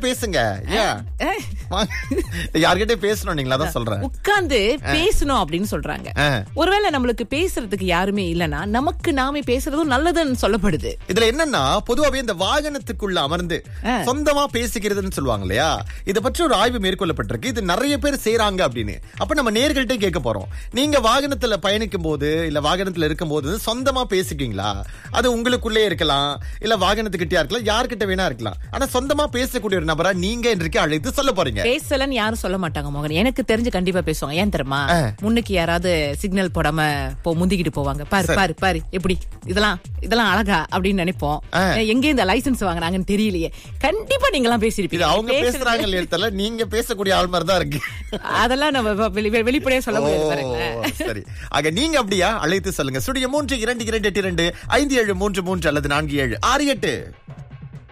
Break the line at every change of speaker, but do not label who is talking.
பேசுங்க ஏன்
அஹ்,
யார்கிட்ட பேசணும் நீங்களா தான் சொல்றேன்
உட்கார்ந்து பேசணும் அப்படின்னு சொல்றாங்க
ஆ.
ஒருவேளை நம்மளுக்கு பேசுறதுக்கு யாருமே இல்லனா நமக்கு நாமே பேசுறதும் நல்லதுன்னு சொல்லப்படுது
இதுல என்னன்னா பொதுவாவே இந்த வாகனத்துக்குள்ள அமர்ந்து சொந்தமா பேசிக்கிறதுன்னு சொல்லுவாங்க இல்லையா இத பற்றி ஒரு ஆய்வு மேற்கொள்ளப்பட்டிருக்கு இது நிறைய பேர் செய்றாங்க அப்படின்னு அப்ப நம்ம நேர்கள்ட்ட கேட்க போறோம் நீங்க வாகனத்துல பயணிக்கும் போது இல்ல வாகனத்துல இருக்கும் போது சொந்தமா பேசிக்கீங்களா அது உங்களுக்குள்ளே இருக்கலாம் இல்ல வாகனத்துக்கிட்டயா இருக்கலாம் யார்கிட்ட வேணா இருக்கலாம் ஆனா சொந்தமா பேசக்கூடிய ஒரு நபரா நீங்க இன்றைக்கு அழைத்து சொல்ல போறீங்க
பேசலன்னு யாரும் சொல்ல மாட்டாங்க மோகன் எனக்கு தெரிஞ்சு கண்டிப்பா பேசுவாங்க ஏன் தெரியுமா முன்னுக்கு யாராவது சிக்னல் போடாம போ முந்திக்கிட்டு போவாங்க பாரு பாரு பாரு எப்படி இதெல்லாம் இதெல்லாம் அழகா அப்படின்னு நினைப்போம் எங்க இந்த லைசென்ஸ் வாங்குறாங்கன்னு தெரியலையே கண்டிப்பா நீங்க எல்லாம்
இது
பேசிருப்பீங்க
அவங்க
பேசுறது-
பேசுறாங்க இல்லையா தெரியல நீங்க பேசக்கூடிய ஆள் மாதிரி தான் இருக்கு
அதெல்லாம் நம்ம வெ- வெளி- வெளிப்படையா சொல்ல முடியாது பாருங்களேன்
ஓ, சரி ஆக நீங்க அப்படியா அழைத்து சொல்லுங்க சுடிய மூன்று இரண்டு இரண்டு எட்டு இரண்டு ஐந்து ஏழு மூன்று மூன்று அல்லது நான்கு ஏழு ஆறு எட்டு